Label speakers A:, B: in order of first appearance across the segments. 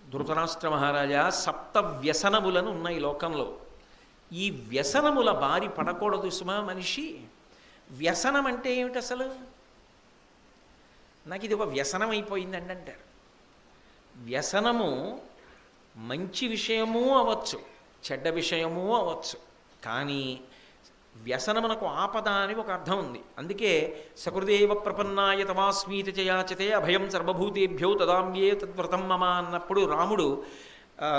A: ధృతరాష్ట్ర మహారాజా సప్త వ్యసనములను ఉన్నాయి లోకంలో ఈ వ్యసనముల బారి పడకూడదు సుమా మనిషి వ్యసనం అంటే ఏమిటి అసలు నాకు ఇది ఒక వ్యసనం అయిపోయిందండి అంటారు వ్యసనము మంచి విషయము అవ్వచ్చు చెడ్డ విషయము అవ్వచ్చు కానీ వ్యసనమునకు ఆపద అని ఒక అర్థం ఉంది అందుకే సకృదేవ ప్రపన్నాయ తమాస్మీతి చయాచతే అభయం సర్వభూతేభ్యో తదామ్యే తద్వ్రతం మమ అన్నప్పుడు రాముడు ఆ,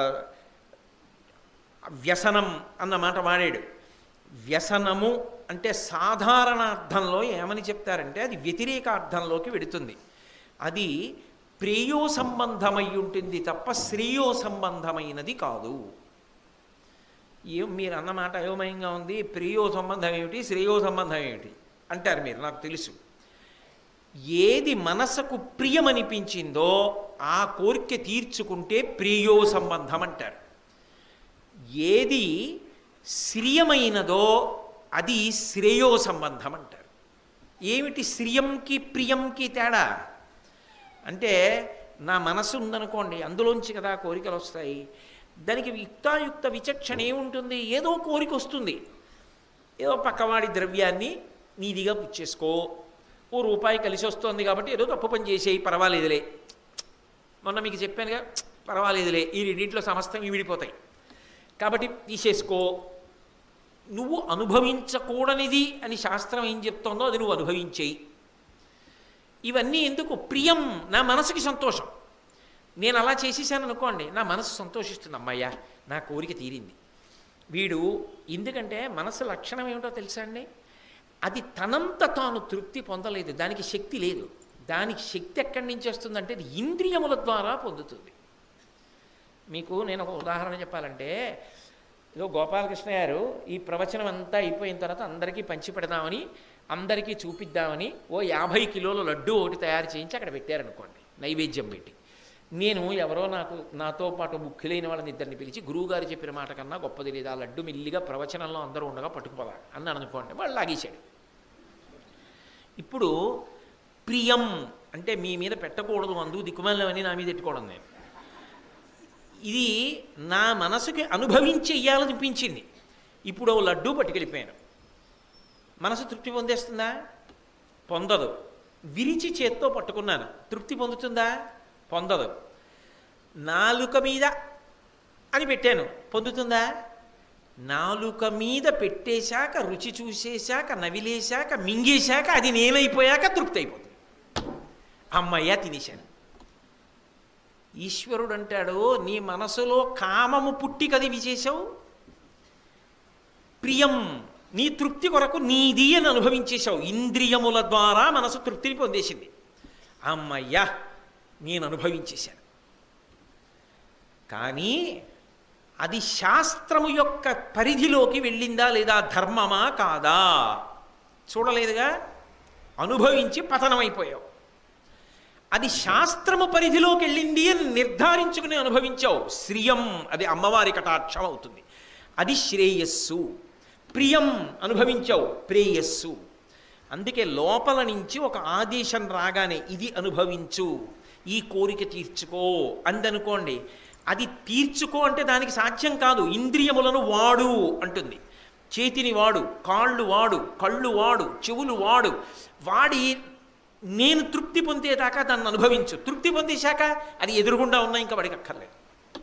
A: వ్యసనం అన్న మాట వాడాడు వ్యసనము అంటే సాధారణ అర్థంలో ఏమని చెప్తారంటే అది వ్యతిరేక అర్థంలోకి వెడుతుంది అది ప్రేయో సంబంధమై ఉంటుంది తప్ప శ్రేయో సంబంధమైనది కాదు ఏం మీరు అన్నమాట అయోమయంగా ఉంది ప్రియో సంబంధం ఏమిటి శ్రేయో సంబంధం ఏమిటి అంటారు మీరు నాకు తెలుసు ఏది మనసకు ప్రియమనిపించిందో ఆ కోరిక తీర్చుకుంటే ప్రియో సంబంధం అంటారు ఏది శ్రియమైనదో అది శ్రేయో సంబంధం అంటారు ఏమిటి శ్రియంకి ప్రియంకి తేడా అంటే నా మనసు ఉందనుకోండి అందులోంచి కదా కోరికలు వస్తాయి దానికి యుక్తాయుక్త విచక్షణ ఏముంటుంది ఏదో కోరిక వస్తుంది ఏదో పక్కవాడి ద్రవ్యాన్ని నీదిగా పుచ్చేసుకో ఓ రూపాయి కలిసి వస్తుంది కాబట్టి ఏదో తప్పు పని చేసేయి పర్వాలేదులే మొన్న మీకు చెప్పానుగా పర్వాలేదులే ఈ రెండింటిలో సమస్తం విడిపోతాయి కాబట్టి తీసేసుకో నువ్వు అనుభవించకూడనిది అని శాస్త్రం ఏం చెప్తోందో అది నువ్వు అనుభవించేయి ఇవన్నీ ఎందుకు ప్రియం నా మనసుకి సంతోషం నేను అలా చేసేసాను అనుకోండి నా మనసు సంతోషిస్తుంది అమ్మయ్యా నా కోరిక తీరింది వీడు ఎందుకంటే మనసు లక్షణం ఏమిటో తెలుసా అండి అది తనంత తాను తృప్తి పొందలేదు దానికి శక్తి లేదు దానికి శక్తి ఎక్కడి నుంచి వస్తుందంటే అది ఇంద్రియముల ద్వారా పొందుతుంది మీకు నేను ఒక ఉదాహరణ చెప్పాలంటే ఏదో గోపాలకృష్ణ గారు ఈ ప్రవచనం అంతా అయిపోయిన తర్వాత అందరికీ పంచి పెడదామని అందరికీ చూపిద్దామని ఓ యాభై కిలోల లడ్డు ఒకటి తయారు చేయించి అక్కడ పెట్టారనుకోండి నైవేద్యం పెట్టి నేను ఎవరో నాకు నాతో పాటు ముఖ్యులైన వాళ్ళని ఇద్దరిని పిలిచి గురువుగారు చెప్పిన మాట కన్నా గొప్పది లేదు ఆ లడ్డు మెల్లిగా ప్రవచనంలో అందరూ ఉండగా పట్టుకుపోదా అన్నాను అనుకోండి వాళ్ళు లాగేశాడు ఇప్పుడు ప్రియం అంటే మీ మీద పెట్టకూడదు అందు దిక్కుమాలని నా మీద పెట్టుకోవడం నేను ఇది నా మనసుకి అనుభవించెయ్యాలనిపించింది ఇప్పుడు ఓ లడ్డూ పట్టుకెళ్ళిపోయాను మనసు తృప్తి పొందేస్తుందా పొందదు విరిచి చేత్తో పట్టుకున్నాను తృప్తి పొందుతుందా పొందదు నాలుక మీద అని పెట్టాను పొందుతుందా నాలుక మీద పెట్టేశాక రుచి చూసేశాక నవిలేశాక మింగేశాక అది నేనైపోయాక తృప్తి అయిపోతుంది అమ్మయ్య తినేశాను ఈశ్వరుడు అంటాడు నీ మనసులో కామము పుట్టి కదివి చేశావు ప్రియం నీ తృప్తి కొరకు నీది అని అనుభవించేశావు ఇంద్రియముల ద్వారా మనసు తృప్తిని పొందేసింది అమ్మయ్యా నేను అనుభవించేశాను కానీ అది శాస్త్రము యొక్క పరిధిలోకి వెళ్ళిందా లేదా ధర్మమా కాదా చూడలేదుగా అనుభవించి పతనమైపోయావు అది శాస్త్రము పరిధిలోకి వెళ్ళింది అని నిర్ధారించుకుని అనుభవించావు శ్రియం అది అమ్మవారి కటాక్షం అవుతుంది అది శ్రేయస్సు ప్రియం అనుభవించావు ప్రేయస్సు అందుకే లోపల నుంచి ఒక ఆదేశం రాగానే ఇది అనుభవించు ఈ కోరిక తీర్చుకో అందనుకోండి అది తీర్చుకో అంటే దానికి సాధ్యం కాదు ఇంద్రియములను వాడు అంటుంది చేతిని వాడు కాళ్ళు వాడు కళ్ళు వాడు చెవులు వాడు వాడి నేను తృప్తి పొందేదాకా దాన్ని అనుభవించు తృప్తి పొందేశాక అది ఎదురుగుండా ఉన్నా ఇంకా వాడికి అక్కర్లేదు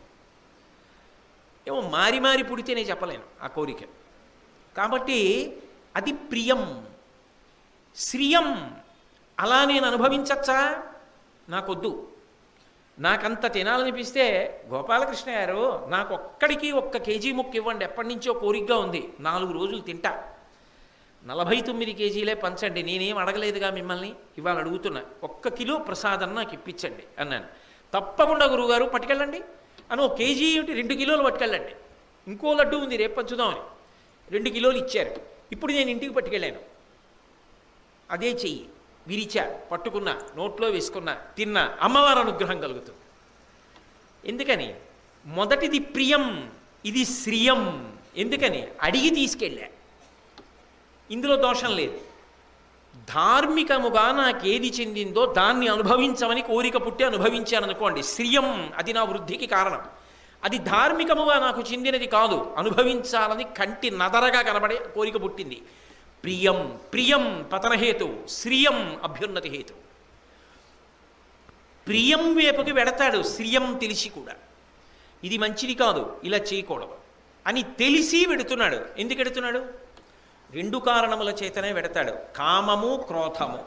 A: ఏమో మారి మారి పుడితేనే చెప్పలేను ఆ కోరిక కాబట్టి అది ప్రియం శ్రియం అలా నేను అనుభవించచ్చా నాకొద్దు నాకంత తినాలనిపిస్తే గోపాలకృష్ణ గారు నాకు ఒక్కడికి ఒక్క కేజీ ముక్క ఇవ్వండి ఎప్పటి నుంచో కోరికగా ఉంది నాలుగు రోజులు తింటా నలభై తొమ్మిది కేజీలే పంచండి నేనేం అడగలేదుగా మిమ్మల్ని ఇవాళ అడుగుతున్నా ఒక్క కిలో ప్రసాదం నాకు ఇప్పించండి అన్నాను తప్పకుండా గురువుగారు పట్టుకెళ్ళండి అని ఒక కేజీ ఏమిటి రెండు కిలోలు పట్టుకెళ్ళండి ఇంకో లడ్డు ఉంది రేపు పంచుదామని రెండు కిలోలు ఇచ్చారు ఇప్పుడు నేను ఇంటికి పట్టుకెళ్ళాను అదే చెయ్యి విరిచా పట్టుకున్నా నోట్లో వేసుకున్నా తిన్నా అమ్మవారి అనుగ్రహం కలుగుతుంది ఎందుకని మొదటిది ప్రియం ఇది శ్రియం ఎందుకని అడిగి తీసుకెళ్ళా ఇందులో దోషం లేదు ధార్మికముగా నాకేది చెందిందో దాన్ని అనుభవించమని కోరిక పుట్టి అనుభవించాను అనుకోండి శ్రియం అది నా వృద్ధికి కారణం అది ధార్మికముగా నాకు చెందినది కాదు అనుభవించాలని కంటి నదరగా కనబడే కోరిక పుట్టింది ప్రియం ప్రియం పతనహేతు శ్రియం అభ్యున్నతి హేతు ప్రియం వైపుకి వెడతాడు శ్రియం తెలిసి కూడా ఇది మంచిది కాదు ఇలా చేయకూడదు అని తెలిసి వెడుతున్నాడు ఎందుకు వెడుతున్నాడు రెండు కారణముల చేతనే వెడతాడు కామము క్రోధము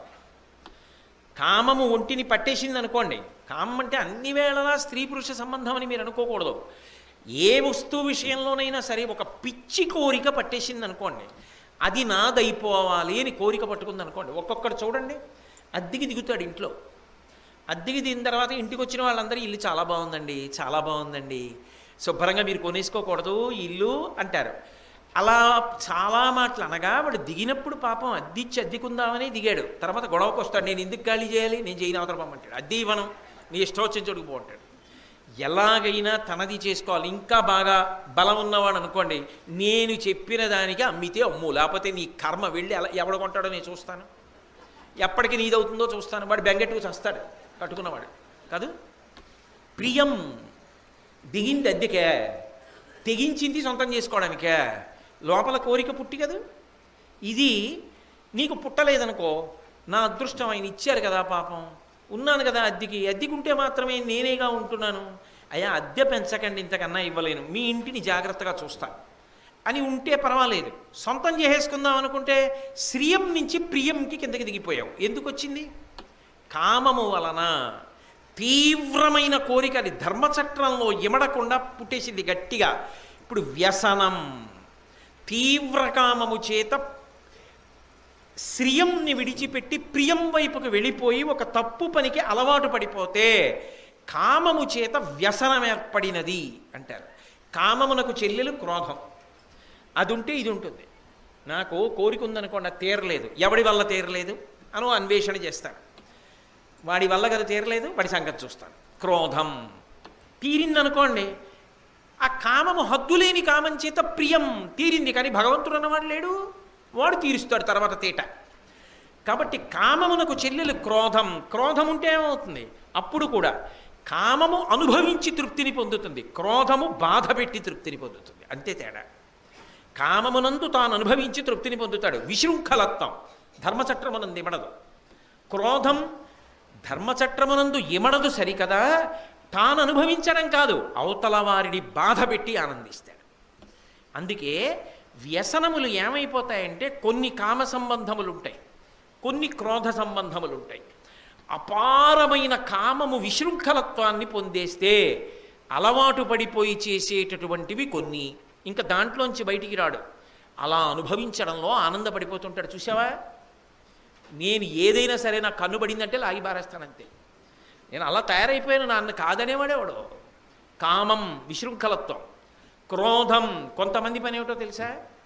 A: కామము ఒంటిని పట్టేసింది అనుకోండి కామం అంటే అన్ని వేళలా స్త్రీ పురుష సంబంధం అని మీరు అనుకోకూడదు ఏ వస్తువు విషయంలోనైనా సరే ఒక పిచ్చి కోరిక పట్టేసింది అనుకోండి అది నాదైపోవాలి అని కోరిక పట్టుకుంది అనుకోండి ఒక్కొక్కడు చూడండి అద్దెకి దిగుతాడు ఇంట్లో అద్దెకి దిగిన తర్వాత ఇంటికి వచ్చిన వాళ్ళందరూ ఇల్లు చాలా బాగుందండి చాలా బాగుందండి శుభ్రంగా మీరు కొనేసుకోకూడదు ఈ ఇల్లు అంటారు అలా చాలా మాటలు అనగా వాడు దిగినప్పుడు పాపం అద్దిచ్చి అద్దెకుందామని దిగాడు తర్వాత గొడవకు వస్తాడు నేను ఎందుకు ఖాళీ చేయాలి నేను చేయని అవతల పంపంటాడు అద్దె ఇవ్వను నీ ఇష్టం వచ్చిన చోటుకు పోంటాడు ఎలాగైనా తనది చేసుకోవాలి ఇంకా బాగా బలం ఉన్నవాడు అనుకోండి నేను చెప్పిన దానికి అమ్మితే అమ్ము లేకపోతే నీ కర్మ వెళ్ళి ఎలా ఎవడ కొంటాడో నేను చూస్తాను ఎప్పటికి నీదవుతుందో చూస్తాను వాడు బెంగెట్టుకు చస్తాడు కట్టుకున్నవాడు కాదు ప్రియం దిగింది అద్దెకే తెగించింది సొంతం చేసుకోవడానికే లోపల కోరిక పుట్టి కదా ఇది నీకు పుట్టలేదనుకో నా అదృష్టం ఆయన ఇచ్చారు కదా పాపం ఉన్నాను కదా అద్దెకి అద్దెకి ఉంటే మాత్రమే నేనేగా ఉంటున్నాను అయ్యా అద్దె పెంచకండి ఇంతకన్నా ఇవ్వలేను మీ ఇంటిని జాగ్రత్తగా చూస్తా అని ఉంటే పర్వాలేదు సొంతం చేసేసుకుందాం అనుకుంటే శ్రియం నుంచి ప్రియంకి కిందకి దిగిపోయావు ఎందుకు వచ్చింది కామము వలన తీవ్రమైన కోరిక అది ధర్మచక్రంలో ఇమడకుండా పుట్టేసింది గట్టిగా ఇప్పుడు వ్యసనం తీవ్ర కామము చేత శ్రియంని విడిచిపెట్టి ప్రియం వైపుకు వెళ్ళిపోయి ఒక తప్పు పనికి అలవాటు పడిపోతే కామము చేత వ్యసనం ఏర్పడినది అంటారు కామమునకు చెల్లెలు క్రోధం అది ఉంటే ఇది ఉంటుంది నాకు కోరిక ఉందనుకోండి అది తీరలేదు ఎవడి వల్ల తీరలేదు అను అన్వేషణ చేస్తాను వాడి వల్ల కదా తీరలేదు వాడి సంగతి చూస్తాను క్రోధం తీరిందనుకోండి ఆ కామము హద్దులేని కామం చేత ప్రియం తీరింది కానీ భగవంతుడు అన్నవాడు లేడు వాడు తీరుస్తాడు తర్వాత తీట కాబట్టి కామమునకు చెల్లెలు క్రోధం క్రోధం ఉంటే ఏమవుతుంది అప్పుడు కూడా కామము అనుభవించి తృప్తిని పొందుతుంది క్రోధము బాధ పెట్టి తృప్తిని పొందుతుంది అంతే తేడా కామమునందు తాను అనుభవించి తృప్తిని పొందుతాడు విశృంఖలత్వం ధర్మచక్రమునందు ఇమడదు క్రోధం ధర్మచక్రమునందు ఇమడదు సరికదా తాను అనుభవించడం కాదు అవతల వారిని బాధ పెట్టి ఆనందిస్తాడు అందుకే వ్యసనములు ఏమైపోతాయంటే కొన్ని కామ సంబంధములు ఉంటాయి కొన్ని క్రోధ సంబంధములు ఉంటాయి అపారమైన కామము విశృంఖలత్వాన్ని పొందేస్తే అలవాటు పడిపోయి చేసేటటువంటివి కొన్ని ఇంకా దాంట్లోంచి బయటికి రాడు అలా అనుభవించడంలో ఆనందపడిపోతుంటాడు చూసావా నేను ఏదైనా సరే నాకు కన్నుబడిందంటే లాగి బారేస్తానంతే నేను అలా తయారైపోయాను నాన్న కాదనేవాడేవాడు కామం విశృంఖలత్వం క్రోధం కొంతమంది పని ఏమిటో తెలుసా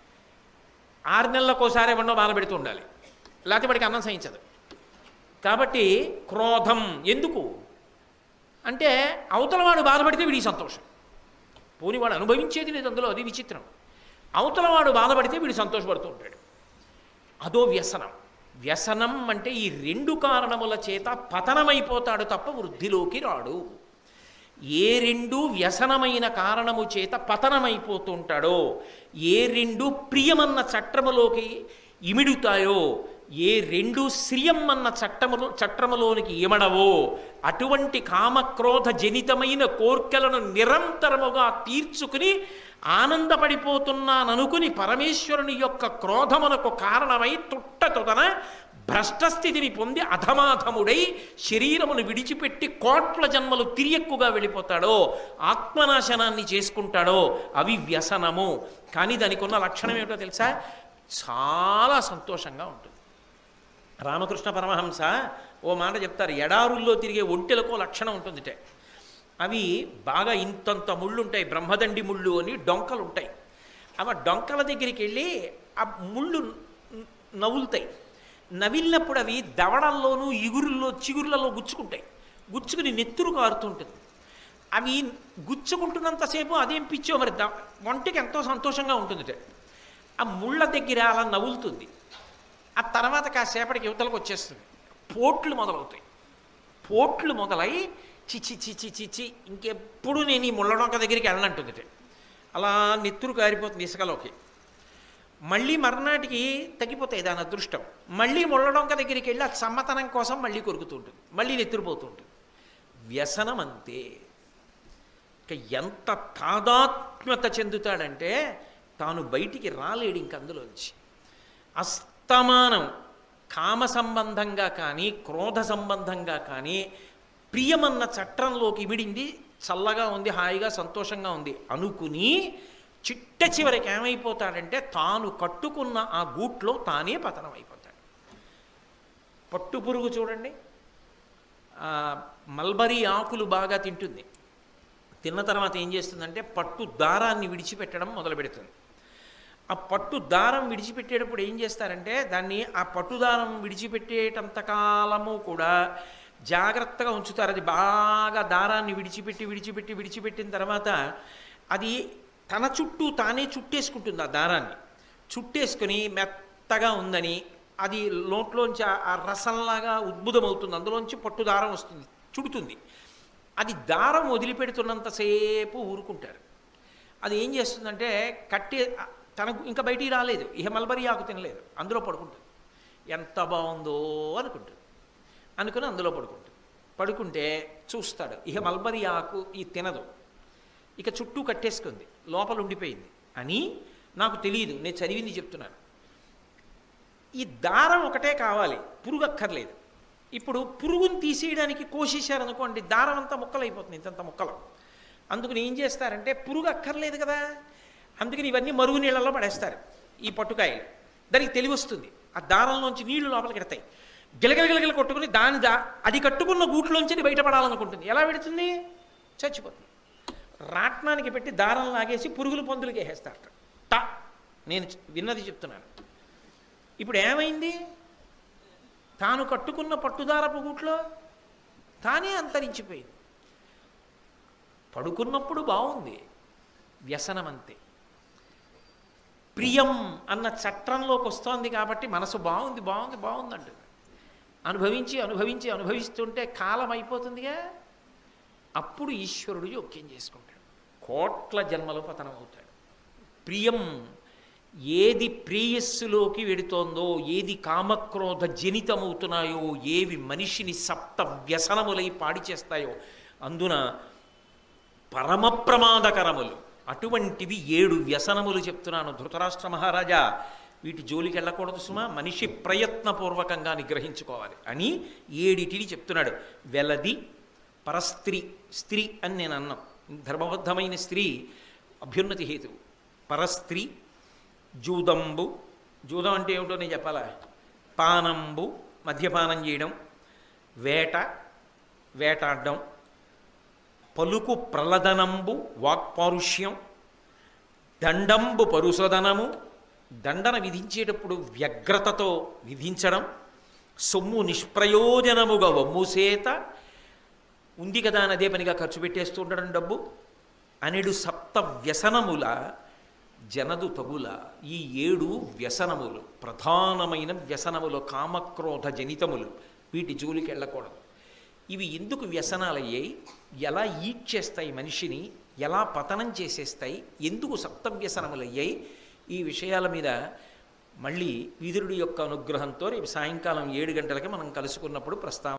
A: ఆరు నెలలకోసారి ఎవరినో బాధ పెడుతూ ఉండాలి లేకపోతే వాడికి అన్నం సహించదు కాబట్టి క్రోధం ఎందుకు అంటే అవతలవాడు బాధపడితే వీడికి సంతోషం పోని వాడు అనుభవించేది లేదు అందులో అది విచిత్రం అవతలవాడు బాధపడితే వీడు సంతోషపడుతూ ఉంటాడు అదో వ్యసనం వ్యసనం అంటే ఈ రెండు కారణముల చేత పతనమైపోతాడు తప్ప వృద్ధిలోకి రాడు ఏ రెండు వ్యసనమైన కారణము చేత పతనమైపోతుంటాడో ఏ రెండు ప్రియమన్న చట్టములోకి ఇమిడుతాయో ఏ రెండు శ్రియం అన్న చట్టములో చట్టములోనికి ఇమడవో అటువంటి కామక్రోధ జనితమైన కోర్కెలను నిరంతరముగా తీర్చుకుని ఆనందపడిపోతున్నాననుకుని పరమేశ్వరుని యొక్క క్రోధమునకు కారణమై తుట్టతుదన భ్రష్టస్థితిని పొంది అధమాధముడై శరీరమును విడిచిపెట్టి కోట్ల జన్మలు తిరియక్కుగా వెళ్ళిపోతాడో ఆత్మనాశనాన్ని చేసుకుంటాడో అవి వ్యసనము కానీ దానికి ఉన్న లక్షణం ఏమిటో తెలుసా చాలా సంతోషంగా ఉంటుంది రామకృష్ణ పరమహంస ఓ మాట చెప్తారు ఎడారుల్లో తిరిగే ఒంటెలకు లక్షణం ఉంటుందిటే అవి బాగా ఇంతంత ముళ్ళు ఉంటాయి బ్రహ్మదండి ముళ్ళు అని డొంకలు ఉంటాయి అవి ఆ డొంకల దగ్గరికి వెళ్ళి ఆ ముళ్ళు న- నవ్వులుతాయి నవిలినప్పుడు అవి దవడల్లోనూ ఇగురుల్లో చిగురులలో గుచ్చుకుంటాయి గుచ్చుకుని నెత్తురు కారుతుంటుంది అవి గుచ్చుకుంటున్నంతసేపు అదేం పిచ్చో మరి ద- ఒంటికి ఎంతో సంతోషంగా ఉంటుంది ఆ ముళ్ళ దగ్గర అలా నవ్వులుతుంది ఆ తర్వాత కాసేపటికి యువతలకు వచ్చేస్తుంది పోట్లు మొదలవుతాయి పోట్లు మొదలై చిచి చిచి చిచి ఇంకెప్పుడు నేను ఈ ముళ్ళడొంక దగ్గరికి వెళ్ళనంటుంది అలా నెత్తురు కారిపోతుంది ఇసుకలోకి మళ్ళీ మర్నాటికి తగ్గిపోతాయి దాని అదృష్టం మళ్ళీ ముళ్ళడొంక దగ్గరికి వెళ్ళి ఆ సమ్మతనం కోసం మళ్ళీ కొరుకుతూ ఉంటుంది మళ్ళీ నెత్తురుపోతూ ఉంటుంది వ్యసనం అంతే ఇక ఎంత తాదాత్మ్యత చెందుతాడంటే తాను బయటికి రాలేడు ఇంక అందులోంచి అస్తమానం కామ సంబంధంగా కానీ క్రోధ సంబంధంగా కానీ ప్రియమన్న చట్రంలోకి ఇమిడింది చల్లగా ఉంది హాయిగా సంతోషంగా ఉంది అనుకుని చిట్ట చివరికి ఏమైపోతాడంటే తాను కట్టుకున్న ఆ గూట్లో తానే పతనం అయిపోతాడు పట్టు పురుగు చూడండి ఆ, మల్బరీ ఆకులు బాగా తింటుంది తిన్న తర్వాత ఏం చేస్తుందంటే పట్టు దారాన్ని విడిచిపెట్టడం మొదలు పెడుతుంది ఆ పట్టు దారం విడిచిపెట్టేటప్పుడు ఏం చేస్తారంటే దాన్ని ఆ పట్టు దారం విడిచిపెట్టేటంత కాలము కూడా జాగ్రత్తగా ఉంచుతారు అది బాగా దారాన్ని విడిచిపెట్టి విడిచిపెట్టి విడిచిపెట్టిన తర్వాత అది తన చుట్టూ తానే చుట్టేసుకుంటుంది ఆ దారాన్ని చుట్టేసుకుని మెత్తగా ఉందని అది లోట్లోంచి ఆ- ఆ రసంలాగా ఉద్భుతమవుతుంది అందులోంచి పట్టు దారం వస్తుంది చుడుతుంది అది దారం వదిలిపెడుతున్నంతసేపు ఊరుకుంటారు అది ఏం చేస్తుందంటే కట్టే తనకు ఇంకా బయటికి రాలేదు ఇహ మల్బరీ ఆకు తినలేదు అందులో పడుకుంటుంది ఎంత బాగుందో అనుకుంటుంది అనుకుని అందులో పడుకుంటుంది పడుకుంటే చూస్తాడు ఇహ మల్బరీ ఆకు ఈ తినదు ఇక చుట్టూ కట్టేసుకుంది లోపల ఉండిపోయింది అని నాకు తెలియదు నేను చదివింది చెప్తున్నాను ఈ దారం ఒకటే కావాలి పురుగు అక్కర్లేదు ఇప్పుడు పురుగుని తీసేయడానికి కోసేశారనుకోండి దారం అంతా ముక్కలైపోతుంది ఇంతంత ముక్కలు అందుకని ఏం చేస్తారంటే పురుగు అక్కర్లేదు కదా అందుకని ఇవన్నీ మరుగు నీళ్ళలో పడేస్తారు ఈ పట్టుకాయలు దానికి తెలివి వస్తుంది ఆ దారంలోంచి నీళ్లు లోపలికి ఎడతాయి గిలగిలగిలగిల కొట్టుకుని దాని దా అది కట్టుకున్న గూట్లోంచి అది బయటపడాలనుకుంటుంది ఎలా పెడుతుంది చచ్చిపోతుంది రాట్నానికి పెట్టి దారం లాగేసి పురుగులు పందులకి వేసేస్తారట టా నేను విన్నది చెప్తున్నాను ఇప్పుడు ఏమైంది తాను కట్టుకున్న పట్టుదారపు గూట్లో తానే అంతరించిపోయింది పడుకున్నప్పుడు బాగుంది వ్యసనం అంతే ప్రియం అన్న చట్రంలోకి వస్తోంది కాబట్టి మనసు బాగుంది బాగుంది బాగుంది అంటుంది అనుభవించి అనుభవించి అనుభవిస్తుంటే కాలం అయిపోతుందిగా అప్పుడు ఈశ్వరుడు జోక్యం చేసుకుంటాడు కోట్ల జన్మలో పతనం అవుతాడు ప్రియం ఏది ప్రేయస్సులోకి వెడుతోందో ఏది కామక్రోధ జనితమవుతున్నాయో ఏవి మనిషిని సప్త వ్యసనములై పాడి చేస్తాయో అందున పరమ ప్రమాదకరములు అటువంటివి ఏడు వ్యసనములు చెప్తున్నాను ధృతరాష్ట్ర మహారాజా వీటి జోలికి వెళ్ళకూడదు సుమా మనిషి ప్రయత్నపూర్వకంగా నిగ్రహించుకోవాలి అని ఏడిటిని చెప్తున్నాడు వెలది పరస్త్రీ స్త్రీ అని నేను అన్నాం ధర్మబద్ధమైన స్త్రీ అభ్యున్నతి హేతువు పరస్త్రీ జూదంబు జూదం అంటే ఏమిటో నేను చెప్పాలా పానంబు మద్యపానం చేయడం వేట వేటాడడం పలుకు ప్రలదనంబు వాక్పారుష్యం దండంబు పరుసదనము దండన విధించేటప్పుడు వ్యగ్రతతో విధించడం సొమ్ము నిష్ప్రయోజనముగా వమ్ముసేత ఉంది కదా అని అదే పనిగా ఖర్చు పెట్టేస్తూ ఉండడం డబ్బు అనెడు సప్త వ్యసనముల జనదు తగుల ఈ ఏడు వ్యసనములు ప్రధానమైన వ్యసనములు కామక్రోధ జనితములు వీటి జోలికి వెళ్ళకూడదు ఇవి ఎందుకు వ్యసనాలయ్యాయి ఎలా ఈట్ చేస్తాయి మనిషిని ఎలా పతనం చేసేస్తాయి ఎందుకు సప్త వ్యసనములయ్యాయి ఈ విషయాల మీద మళ్ళీ విదురుడి యొక్క అనుగ్రహంతో రేపు సాయంకాలం ఏడు గంటలకి మనం కలుసుకున్నప్పుడు ప్రస్తావన